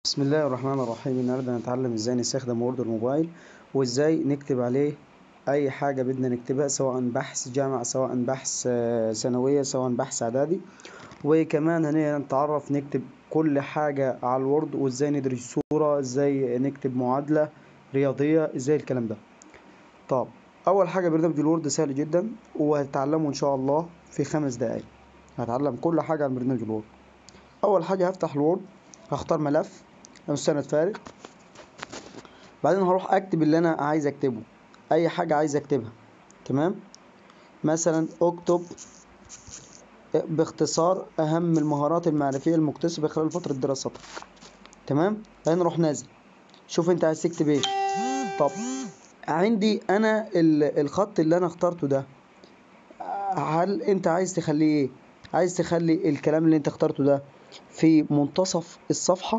بسم الله الرحمن الرحيم النهارده هنتعلم ازاي نستخدم وورد الموبايل وازاي نكتب عليه اي حاجة بدنا نكتبها سواء بحث جامعة سواء بحث آه، ثانوية سواء بحث اعدادي وكمان هنتعرف نكتب كل حاجة على الوورد وازاي ندرج صورة ازاي نكتب معادلة رياضية ازاي الكلام ده طب اول حاجة برنامج الوورد سهل جدا وهتتعلمه ان شاء الله في خمس دقايق هتعلم كل حاجة عن برنامج الوورد اول حاجة هفتح الوورد هختار ملف مستند فارغ بعدين هروح اكتب اللي انا عايز اكتبه اي حاجة عايز اكتبها تمام مثلا اكتب باختصار اهم المهارات المعرفية المكتسبة خلال فترة دراستك تمام بعدين اروح نازل شوف انت عايز تكتب ايه طب عندي انا ال- الخط اللي انا اخترته ده هل انت عايز تخليه ايه عايز تخلي الكلام اللي انت اخترته ده في منتصف الصفحة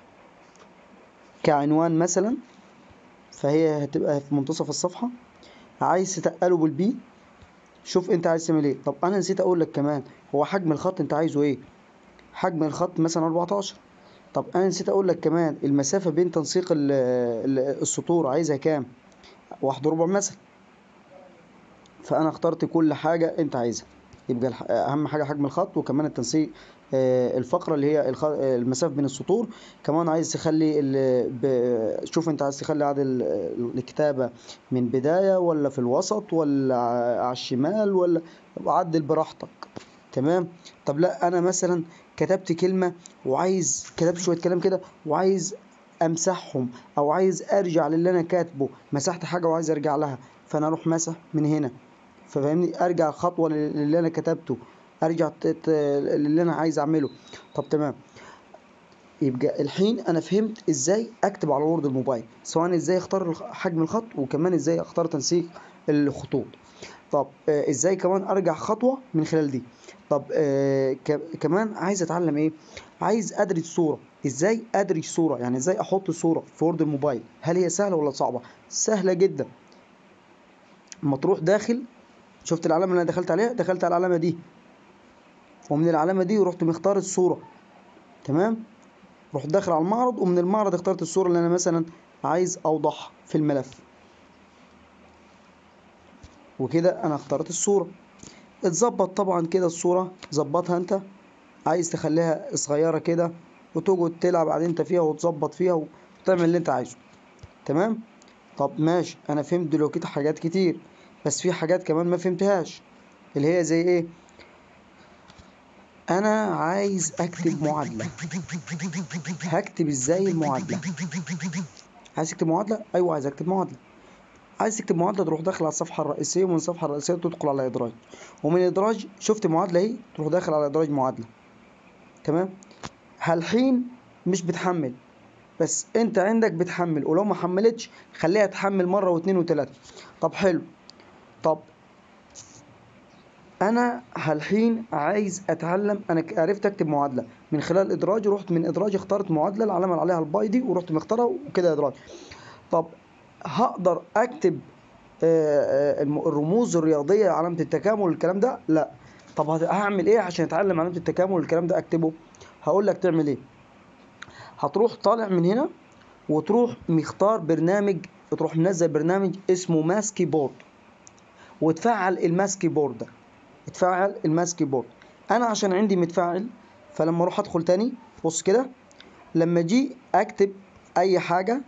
كعنوان مثلا فهي هتبقى في منتصف الصفحة عايز تتقله بالبي شوف انت عايز تعمل ايه طب انا نسيت اقول لك كمان هو حجم الخط انت عايزه ايه حجم الخط مثلا 14 طب انا نسيت اقول لك كمان المسافة بين تنسيق ال- ال- السطور عايزها كام واحد ربع مثلا فانا اخترت كل حاجة انت عايزها يبقى الح- اهم حاجة حجم الخط وكمان التنسيق آه، الفقرة اللي هي الخ- آه، المسافة بين السطور كمان عايز تخلي ال- ب- شوف انت عايز تخلي عدد ال- الكتابة من بداية ولا في الوسط ولا ع- على الشمال ولا عدل براحتك تمام طب لا انا مثلا كتبت كلمة وعايز كتبت شوية كلام كده وعايز امسحهم او عايز ارجع للي انا كاتبه مسحت حاجة وعايز ارجع لها فانا اروح مسح من هنا ففاهمني ارجع خطوة للي انا كتبته ارجع ت- ت- للي انا عايز اعمله طب تمام يبقى الحين انا فهمت ازاي اكتب على وورد الموبايل سواء ازاي اختار الخ- حجم الخط وكمان ازاي اختار تنسيق الخطوط طب آه ازاي كمان ارجع خطوة من خلال دي طب آه ك- كمان عايز اتعلم ايه عايز ادرج صورة ازاي ادرج صورة يعني ازاي احط صورة في وورد الموبايل هل هي سهلة ولا صعبة سهلة جدا اما تروح داخل شفت العلامة اللي انا دخلت عليها دخلت على العلامة دي ومن العلامة دي رحت مختار الصورة تمام رحت داخل على المعرض ومن المعرض اخترت الصورة اللي انا مثلا عايز اوضحها في الملف وكده انا اخترت الصورة اتظبط طبعا كده الصورة ظبطها انت عايز تخليها صغيرة كده وتقعد تلعب بعدين انت فيها وتظبط فيها وتعمل اللي انت عايزه تمام طب ماشي انا فهمت دلوقتي حاجات كتير بس في حاجات كمان ما فهمتهاش اللي هي زي ايه انا عايز اكتب معادلة هكتب ازاي المعادلة عايز تكتب معادلة ايوه عايز اكتب معادلة عايز تكتب معادلة تروح داخل على الصفحة الرئيسية ومن الصفحة الرئيسية تدخل على إدراج ومن إدراج شفت معادلة اهي تروح داخل على إدراج معادلة تمام هالحين مش بتحمل بس انت عندك بتحمل ولو ما حملتش خليها تحمل مرة واتنين وتلاتة طب حلو طب انا هالحين عايز اتعلم انا ك- عرفت اكتب معادله من خلال ادراج رحت من ادراج اخترت معادله العلامه اللي عليها الباي دي ورحت مختارها وكده ادراج طب هقدر اكتب آه، آه، الم- الرموز الرياضيه علامه التكامل والكلام ده لا طب هت- هعمل ايه عشان اتعلم علامه التكامل والكلام ده اكتبه هقول لك تعمل ايه هتروح طالع من هنا وتروح مختار برنامج تروح منزل برنامج اسمه ماسكي بورد وتفعل الماسكي بورد ده اتفعل الماسكي بورد انا عشان عندي متفعل فلما اروح ادخل تاني بص كده لما اجي اكتب اي حاجه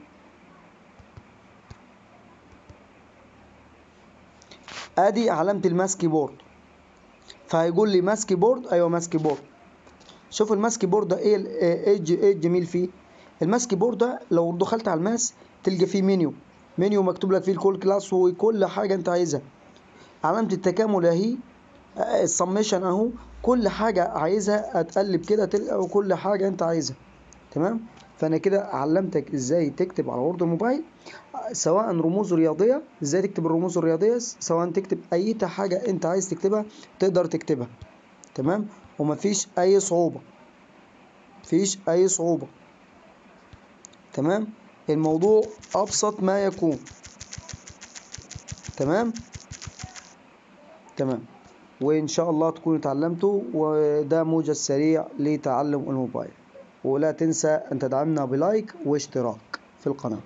ادي علامه الماسكي بورد فهيقول لي ماسكي بورد ايوه ماسكي بورد شوف الماسكي بورد ده ايه ال- ايه الج- إيه الجميل فيه الماسكي بورد ده لو دخلت على الماس تلقى فيه منيو منيو مكتوب لك فيه الكول كلاس وكل حاجه انت عايزها علامه التكامل اهي السميشن اهو كل حاجة عايزها هتقلب كده تلقى كل حاجة انت عايزها تمام فانا كده علمتك ازاي تكتب على وورد الموبايل سواء رموز رياضية ازاي تكتب الرموز الرياضية سواء تكتب اي حاجة انت عايز تكتبها تقدر تكتبها تمام ومفيش اي صعوبة مفيش اي صعوبة تمام الموضوع ابسط ما يكون تمام تمام وإن شاء الله تكونوا اتعلمتوا وده موجز سريع لتعلم الموبايل ولا تنسى ان تدعمنا بلايك واشتراك في القناة